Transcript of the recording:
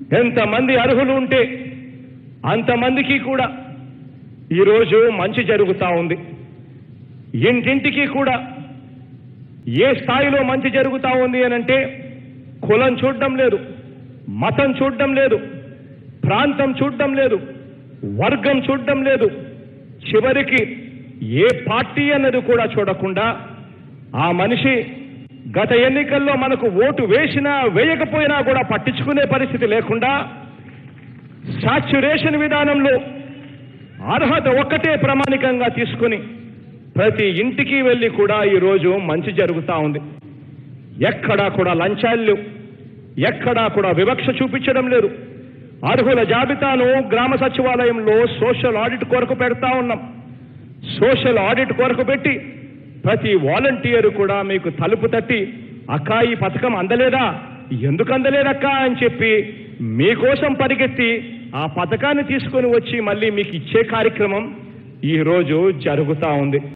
ఎంతమంది అర్హులు ఉంటే అంతమందికి కూడా ఈరోజు మంచి జరుగుతూ ఉంది ఇంటింటికి కూడా ఏ స్థాయిలో మంచి జరుగుతూ ఉంది అని అంటే కులం చూడడం లేదు మతం చూడడం లేదు ప్రాంతం చూడడం లేదు వర్గం చూడడం లేదు చివరికి ఏ పార్టీ అన్నది కూడా చూడకుండా ఆ మనిషి గత ఎన్నికల్లో మనకు ఓటు వేసినా వేయకపోయినా కూడా పట్టించుకునే పరిస్థితి లేకుండా సాచ్యురేషన్ విధానంలో అర్హత ఒక్కటే ప్రామాణికంగా తీసుకుని ప్రతి ఇంటికి వెళ్ళి కూడా ఈరోజు మంచి జరుగుతూ ఉంది ఎక్కడా కూడా లంచాలు లేవు ఎక్కడా కూడా వివక్ష చూపించడం లేదు అర్హుల జాబితాను గ్రామ సచివాలయంలో సోషల్ ఆడిట్ కొరకు పెడతా ఉన్నాం సోషల్ ఆడిట్ కొరకు పెట్టి ప్రతి వాలంటీర్ కూడా మీకు తలుపు తట్టి అక్క ఈ పథకం అందలేదా ఎందుకు అందలేదక్క అని చెప్పి మీకోసం పరిగెత్తి ఆ పథకాన్ని తీసుకొని వచ్చి మళ్ళీ మీకు ఇచ్చే కార్యక్రమం ఈరోజు జరుగుతూ ఉంది